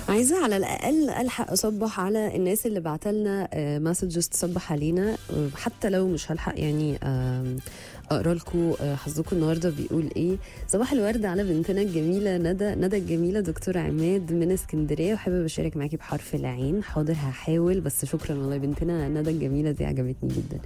عايزة على الأقل ألحق أصبح على الناس اللي بعتلنا مسجز تصبح علينا آه، حتى لو مش هلحق يعني آم، أقرأ لكم حظكم النهاردة بيقول إيه صباح الورد على بنتنا الجميلة ندى ندى الجميلة دكتور عماد من اسكندرية وحابب أشارك معاكي بحرف العين حاضر هحاول بس شكرا والله بنتنا ندى الجميلة دي عجبتني جدا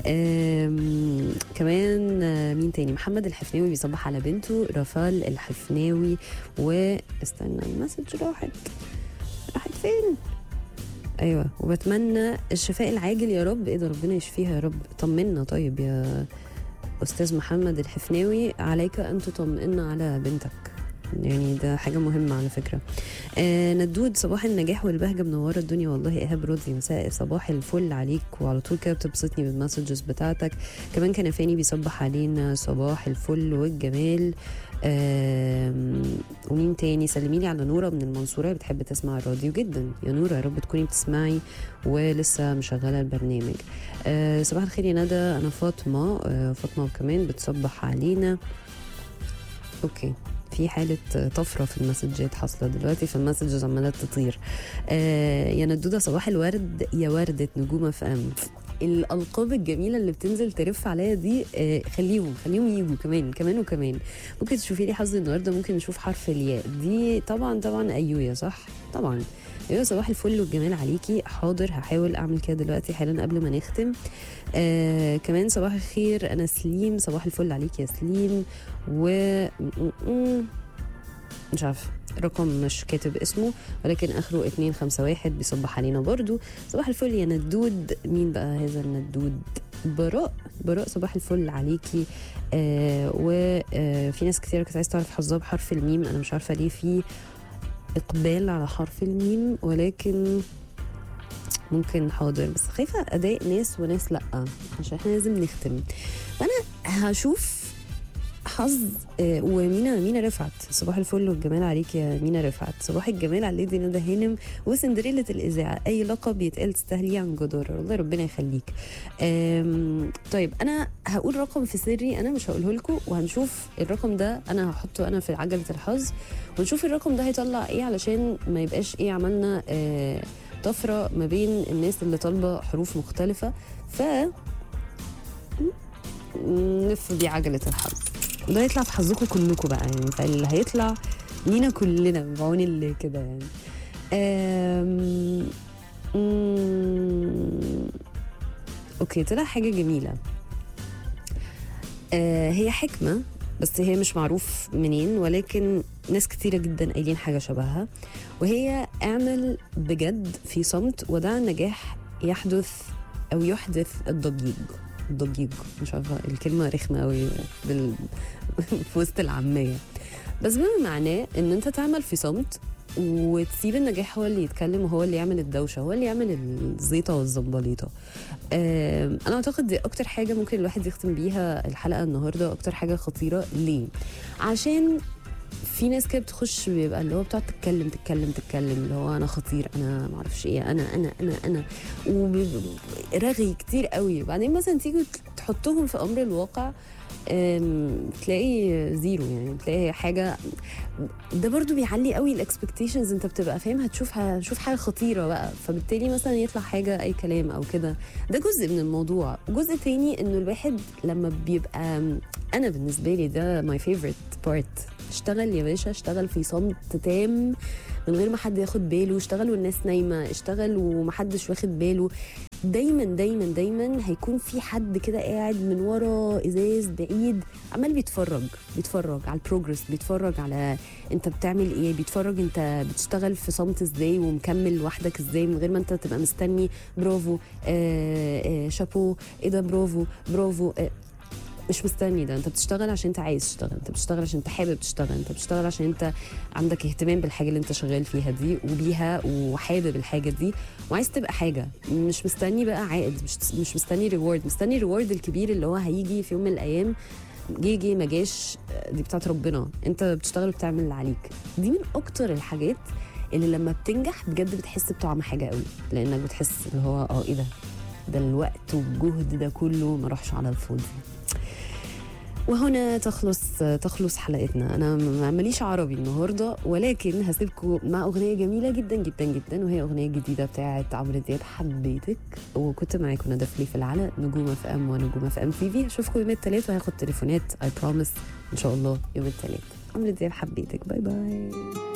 آم، كمان آه، مين تاني محمد الحفناوي بيصبح على بنته رافال الحفناوي واستنى المسج راحت راحت فين ايوه وبتمنى الشفاء العاجل يا رب ايه ده ربنا يشفيها يا رب طمنا طيب يا استاذ محمد الحفناوي عليك ان تطمئن على بنتك يعني ده حاجة مهمة على فكرة آه ندود صباح النجاح والبهجة منورة الدنيا والله إيهاب رودي مساء صباح الفل عليك وعلى طول كده بتبسطني بالمسجز بتاعتك كمان كان فاني بيصبح علينا صباح الفل والجمال آم، ومين تاني سلمي لي على نورة من المنصورة بتحب تسمع الراديو جدا يا نورة يا رب تكوني بتسمعي ولسه مشغلة البرنامج آه صباح الخير يا ندى أنا فاطمة آه فاطمة كمان بتصبح علينا أوكي في حالة طفرة في المسجات حاصلة دلوقتي في المسجز عمالة تطير آه يا ندودة صباح الورد يا وردة نجومة في أم الألقاب الجميلة اللي بتنزل ترف عليا دي آه خليهم خليهم يجوا كمان كمان وكمان ممكن تشوفي لي حظ النهارده ممكن نشوف حرف الياء دي طبعا طبعا أيويا صح طبعا ايوه صباح الفل والجمال عليكي حاضر هحاول اعمل كده دلوقتي حالا قبل ما نختم آه كمان صباح الخير انا سليم صباح الفل عليك يا سليم و م- م- مش عارفه رقم مش كاتب اسمه ولكن اخره 251 بيصبح علينا برضو صباح الفل يا ندود مين بقى هذا الندود براء براء صباح الفل عليكي آه وفي ناس كتير كانت عايزه تعرف حظها بحرف الميم انا مش عارفه ليه في اقبال على حرف الميم ولكن ممكن حاضر بس خايفه اضايق ناس وناس لا عشان احنا لازم نختم فانا هشوف حظ آه، ومينا مينا رفعت صباح الفل والجمال عليك يا مينا رفعت صباح الجمال على ليدي ندى هانم وسندريلا الاذاعه اي لقب يتقال تستاهليه عن جدار والله ربنا يخليك آم، طيب انا هقول رقم في سري انا مش هقوله لكم وهنشوف الرقم ده انا هحطه انا في عجله الحظ ونشوف الرقم ده هيطلع ايه علشان ما يبقاش ايه عملنا آه طفره ما بين الناس اللي طالبه حروف مختلفه ف نلف بيه عجله الحظ ده يطلع في حظكم كلكم بقى يعني فاللي هيطلع لينا كلنا بعون الله كده يعني أم... أم... اوكي طلع حاجه جميله آه هي حكمه بس هي مش معروف منين ولكن ناس كتيرة جدا قايلين حاجة شبهها وهي اعمل بجد في صمت ودع النجاح يحدث أو يحدث الضجيج الضجيج مش عارفة الكلمة رخمة قوي بال... في وسط العامية بس بما معناه ان انت تعمل في صمت وتسيب النجاح هو اللي يتكلم وهو اللي يعمل الدوشه هو اللي يعمل الزيطه والزنبليطه آم، انا اعتقد دي اكتر حاجه ممكن الواحد يختم بيها الحلقه النهارده اكتر حاجه خطيره ليه عشان في ناس كده بتخش بيبقى اللي هو بتقعد تتكلم تتكلم تتكلم اللي هو انا خطير انا معرفش ايه انا انا انا انا ورغي كتير قوي بعدين مثلا تيجي تحطهم في امر الواقع أم، تلاقي زيرو يعني تلاقي حاجه ده برضو بيعلي قوي الاكسبكتيشنز انت بتبقى فاهم هتشوف هتشوف حاجه خطيره بقى فبالتالي مثلا يطلع حاجه اي كلام او كده ده جزء من الموضوع جزء تاني انه الواحد لما بيبقى انا بالنسبه لي ده ماي فيفورت بارت اشتغل يا باشا اشتغل في صمت تام من غير ما حد ياخد باله اشتغل والناس نايمه اشتغل ومحدش واخد باله دايما دايما دايما هيكون في حد كده قاعد من ورا ازاز بعيد عمال بيتفرج بيتفرج على البروجرس بيتفرج على انت بتعمل ايه بيتفرج انت بتشتغل في صمت ازاي ومكمل لوحدك ازاي من غير ما انت تبقى مستني برافو آه آه شابو ايه ده برافو برافو آه مش مستني ده انت بتشتغل عشان انت عايز تشتغل انت بتشتغل عشان انت حابب تشتغل انت بتشتغل عشان انت عندك اهتمام بالحاجه اللي انت شغال فيها دي وبيها وحابب الحاجه دي وعايز تبقى حاجه مش مستني بقى عائد مش مش مستني ريورد مستني الريورد الكبير اللي هو هيجي في يوم من الايام جه جه ما جاش دي بتاعت ربنا انت بتشتغل وبتعمل اللي عليك دي من اكتر الحاجات اللي لما بتنجح بجد بتحس بطعم حاجه قوي لانك بتحس اللي هو اه ايه ده ده الوقت والجهد ده كله ما راحش على الفاضي وهنا تخلص تخلص حلقتنا انا م- ماليش عربي النهارده ولكن هسيبكم مع اغنيه جميله جدا جدا جدا وهي اغنيه جديده بتاعت عمرو دياب حبيتك وكنت معاكم ندى فليف العلا نجوم اف ام ونجوم اف ام تي في اشوفكم يوم الثلاث وهاخد تليفونات اي بروميس ان شاء الله يوم الثلاث عمرو دياب حبيتك باي باي